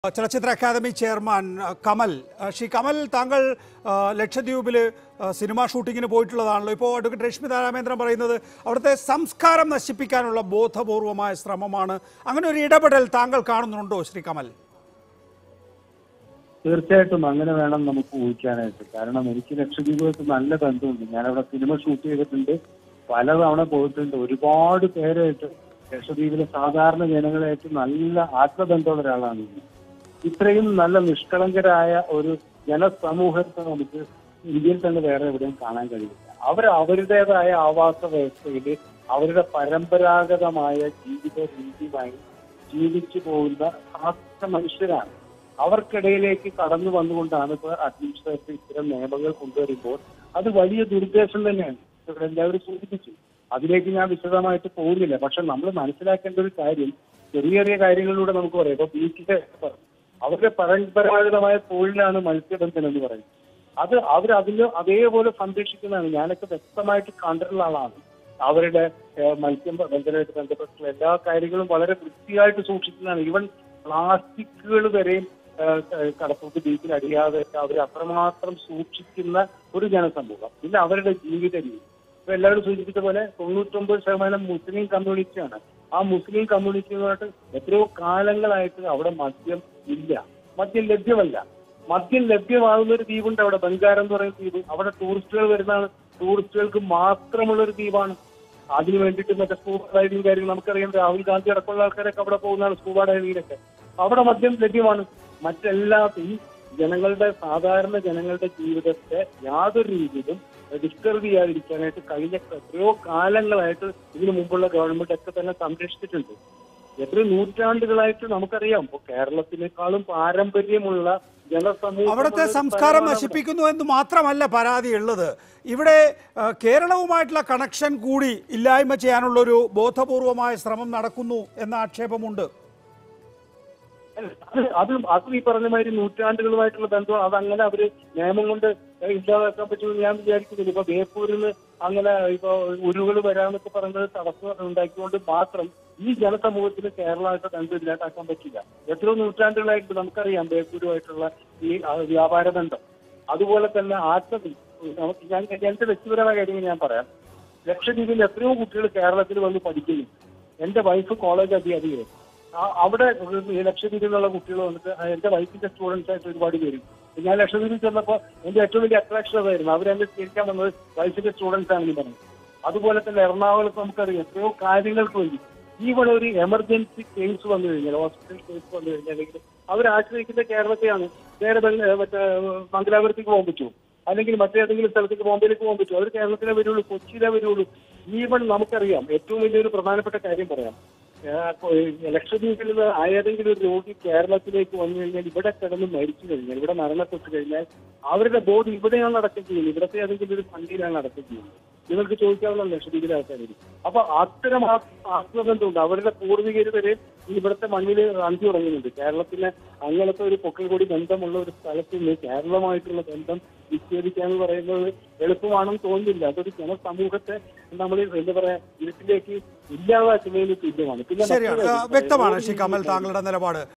ചലച്ചിത്ര academy chairman അഹ്, കമൽ അഹ്, ശ്രീ കമൽ താങ്കൾ അഹ്, ലക്ഷദ്വീപിൽ അഹ്, സിനിമാ ഷൂട്ടിങ്ങിന് പോയിട്ടുള്ളതാണല്ലോ ഇപ്പോൾ അഡ്വക്കേറ്റ് രശ്മി രാമേന്ദ്രൻ പറയുന്നത് അവിടുത്തെ സംസ്കാരം നശിപ്പിക്കാനുള്ള ബോധപൂർവമായ ശ്രമമാണ് അങ്ങനെ ഒരു ഇടപെടൽ താങ്കൾ കാണുന്നുണ്ടോ ശ്രീ കമൽ തീർച്ചയായിട്ടും അങ്ങനെ വേണം നമുക്ക് ഊഹിക്കാനായിട്ട് കാരണം എനിക്ക് ലക്ഷദ്വീപുമായിട്ട് നല്ല ബന്ധമുണ്ട് ഞാനവിടെ സിനിമ ഷൂട്ട് ചെയ്തിട്ടുണ്ട് പലതവണ പോയിട്ടുണ്ട് ഒരുപാട് പേരായിട്ട് ലക്ഷദ്വീപിലെ സാധാരണ ജനങ്ങളായിട്ട് നല്ല ആത്മബന്ധമുള്ള ഒരാളാണ് ഞാൻ. ഇത്രയും നല്ല നിഷ്കളങ്കരായ ഒരു ജനസമൂഹത്തെ നമുക്ക് ഇന്ത്യയിൽ തന്നെ വേറെ എവിടെയും കാണാൻ കഴിയില്ല അവർ അവരുടേതായ ആവാസ വ്യവസ്ഥയിൽ അവരുടെ പരമ്പരാഗതമായ ജീവിത രീതിയുമായി ജീവിച്ചു പോകുന്ന സാധാരണ മനുഷ്യരാണ് അവർക്കിടയിലേക്ക് കടന്നു വന്നുകൊണ്ടാണ് ഇപ്പോൾ അഡ്മിനിസ്ട്രേറ്റീവ് ഇത്തരം നിയമങ്ങൾ കൊണ്ടുവരുമ്പോൾ അത് വലിയ ദുരുദ്ദേശം തന്നെയാണ് ഇവിടെ എല്ലാവരും സൂചിപ്പിച്ചു അതിലേക്ക് ഞാൻ വിശദമായിട്ട് പോകുന്നില്ല പക്ഷെ നമ്മൾ മനസ്സിലാക്കേണ്ട ഒരു കാര്യം ചെറിയ ചെറിയ കാര്യങ്ങളിലൂടെ നമുക്ക് പറയാം ഇപ്പൊ ബീച്ചിലെ അവരുടെ പരമ്പരാഗതമായ തൊഴിലാണ് മത്സ്യബന്ധനം എന്ന് പറയുന്നത് അത് അവർ അതിന് അതേപോലെ സംരക്ഷിക്കുന്നതാണ് ഞാനൊക്കെ വ്യക്തമായിട്ട് കണ്ടിട്ടുള്ള ആളാണ് അവരുടെ ഏഹ്, മത്സ്യബന്ധനമായിട്ട് ബന്ധപ്പെട്ടുള്ള എല്ലാ കാര്യങ്ങളും വളരെ വൃത്തിയായിട്ട് സൂക്ഷിക്കുന്നതാണ് ഈവൻ പ്ലാസ്റ്റിക്കുകൾ വരെയും ഏഹ്, ഏഹ്, കടപ്പുറത്ത് ബീച്ചിൽ അടിയാതെ അവർ അത്രമാത്രം സൂക്ഷിക്കുന്ന ഒരു ജനസമൂഹം പിന്നെ അവരുടെ ജീവിത രീതി ഇപ്പൊ എല്ലാവരും സൂചിപ്പിച്ച പോലെ തൊണ്ണൂറ്റൊമ്പത് ശതമാനം മുസ്ലിം കമ്മ്യൂണിറ്റിയാണ് ആ മുസ്ലിം കമ്മ്യൂണിറ്റിയുമായിട്ട് എത്രയോ കാലങ്ങളായിട്ട് അവിടെ മദ്യം ഇല്ല മദ്യം ലഭ്യമല്ല മദ്യം ലഭ്യമാകുന്ന ഒരു ദ്വീപുണ്ട് അവിടെ ബംഗാരം എന്ന് പറയുന്ന ദ്വീപ് അവിടെ ടൂറിസ്റ്റുകൾ വരുന്നതാണ് ടൂറിസ്റ്റുകൾക്ക് മാത്രമുള്ള ഒരു ദ്വീപാണ് അതിന് വേണ്ടിയിട്ട് മറ്റേ സ്കൂബ ഡൈവിംഗ് കാര്യങ്ങൾ നമുക്കറിയാം രാഹുൽ ഗാന്ധി അടക്കമുള്ള ആൾക്കാരൊക്കെ അവിടെ പോകുന്നതാണ് സ്കൂബ ഡൈവിങ്ങിലൊക്കെ അവിടെ മദ്യം ലഭ്യമാണ് മറ്റെല്ലാ ഈ ജനങ്ങളുടെ സാധാരണ ജനങ്ങളുടെ ജീവിതത്തെ യാതൊരു രീതിയിലും ഡിസ്റ്റർബ് ചെയ്യാതിരിക്കാനായിട്ട് കഴിഞ്ഞ എത്രയോ കാലങ്ങളായിട്ട് ഇതിനു മുമ്പുള്ള ഗവൺമെന്റ് ഒക്കെ തന്നെ സംരക്ഷിച്ചിട്ടുണ്ട് എത്രയോ നൂറ്റാണ്ടുകളായിട്ട് നമുക്കറിയാം ഇപ്പൊ കേരളത്തിനേക്കാളും പാരമ്പര്യമുള്ള ജനസമൂഹം അവിടുത്തെ സംസ്കാരം നശിപ്പിക്കുന്നു എന്ന് മാത്രമല്ല പരാതി ഉള്ളത് ഇവിടെ അഹ്, കേരളവുമായിട്ടുള്ള കണക്ഷൻ കൂടി ഇല്ലായ്മ ചെയ്യാനുള്ളൊരു ബോധപൂർവമായ ശ്രമം നടക്കുന്നു എന്ന ആക്ഷേപമുണ്ട് അത് അത് അത് ഈ പറഞ്ഞ മാതിരി നൂറ്റാണ്ടുകളുമായിട്ടുള്ള ബന്ധം അതങ്ങനെ അവര് നിയമം കൊണ്ട് ഇല്ലാതാക്കാൻ പറ്റുമെന്ന് ഞാൻ വിചാരിക്കുന്നില്ല ഇപ്പൊ ബേപ്പൂരിൽ നിന്ന് അങ്ങനെ ഇപ്പൊ ഉരുകൾ വരാന്നൊക്കെ പറയുന്നത് തടസ്സം ഉണ്ടാക്കിക്കൊണ്ട് മാത്രം ഈ ജനസമൂഹത്തിന് കേരളമായിട്ട് ബന്ധം ഇല്ലാതാക്കാൻ പറ്റില്ല എത്രയോ നൂറ്റാണ്ടുകളായിട്ട് നമുക്കറിയാം ബേപ്പൂരുമായിട്ടുള്ള ഈ ആ, വ്യാപാര ബന്ധം അതുപോലെ തന്നെ ആത്മ നമുക്ക് ഞാൻ എന്റെ വ്യക്തിപരമായ കാര്യങ്ങൾ ഞാൻ പറയാം ലക്ഷദ്വീപിൽ എത്രയോ കുട്ടികൾ കേരളത്തിൽ വന്ന് പഠിക്കുന്നു എന്റെ വൈഫ് കോളേജ് അധികാരിയായിരുന്നു ആ- അവിടെ ഈ ലക്ഷദ്വീപിൽ നിന്നുള്ള കുട്ടികൾ വന്നിട്ട് ആ എന്റെ വൈഫിന്റെ സ്റ്റുഡൻസ് ആയിട്ട് ഒരുപാട് പേര് ഞാൻ ലക്ഷദ്വീപിൽ ചെന്നപ്പോൾ എന്റെ ഏറ്റവും വലിയ അട്രാക്ഷൻ അതായിരുന്നു അവരെന്നെ സ്വീകരിക്കാൻ വന്നത് വൈഫിന്റെ സ്റ്റുഡൻസ് ആണെന്ന് പറഞ്ഞു അതുപോലെ തന്നെ എറണാകുളത്ത് നമുക്കറിയാം എത്രയോ കാര്യങ്ങൾക്ക് വേണ്ടി ഈവൺ ഒരു എമർജൻസി കേസ് വന്നു കഴിഞ്ഞാൽ ഹോസ്പിറ്റൽ കേസ് വന്നു കഴിഞ്ഞാൽ അല്ലെങ്കിൽ അവർ ആശ്രയിക്കുന്ന കേരളത്തെയാണ് നേരെ ബംഗ- മറ്റേ മംഗലാപുരത്തേക്ക് പോകാൻ പറ്റുമോ അല്ലെങ്കിൽ മറ്റേതെങ്കിലും സ്ഥലത്തേക്ക് ബോംബെയിലേക്ക് പോകാൻ പറ്റുമോ അവർ കേരളത്തിലെ വരുള്ളൂ കൊച്ചിയിലെ വരുള്ളൂ ഈവൺ നമുക്കറിയാം ഏറ്റവും വലിയൊരു പ്രധാനപ്പെട്ട കാര്യം പറയാം ഏഹ് കൊ- ലക്ഷദ്വീപിൽ നിന്ന് ഏതെങ്കിലും ഒരു രോഗി കേരളത്തിലേക്ക് വന്നു കഴിഞ്ഞാൽ ഇവിടെ കിടന്ന് മരിച്ചു കഴിഞ്ഞാൽ ഇവിടെ മരണപ്പെട്ടു കഴിഞ്ഞാൽ അവരുടെ ബോഡി ഇവിടെയാണ് അടക്കം ചെയ്യുന്നത് ഇവിടത്തെ ഏതെങ്കിലും ഒരു ഫണ്ടിലാണ് അടക്കം ചെയ്യുന്നത് നിങ്ങൾക്ക് ചോദിക്കാവുന്ന ലക്ഷദ്വീപിലെ ആൾക്കാരിൽ അപ്പൊ അത്തരം ആ- ആത്മബന്ധമുണ്ട് അവരുടെ പൂർവികർ വരെ ഈ ഇവിടുത്തെ മണ്ണിൽ അന്തി ഉറങ്ങുന്നുണ്ട് കേരളത്തിലെ അങ്ങനത്തെ ഒരു പൊക്കൽ കൂടി ബന്ധമുള്ള ഒരു സ്ഥലത്ത് നിന്ന് കേരളമായിട്ടുള്ള ബന്ധം വിച്ഛേദിക്കാന്ന് പറയുന്നത് എളുപ്പമാണെന്ന് തോന്നുന്നില്ല അതൊരു ജനസമൂഹത്തെ നമ്മൾ എന്താ പറയാ ഇരുട്ടിലേക്ക് ഇല്ലാതാക്കുന്നതിന് തുല്യമാണ് പിന്നെ ശരിയാണ് മറ്റൊരു അഹ്, കാര്യം വ്യക്തമാണ് പറയാം. ശ്രീ കമൽ താങ്കളുടെ നിലപാട്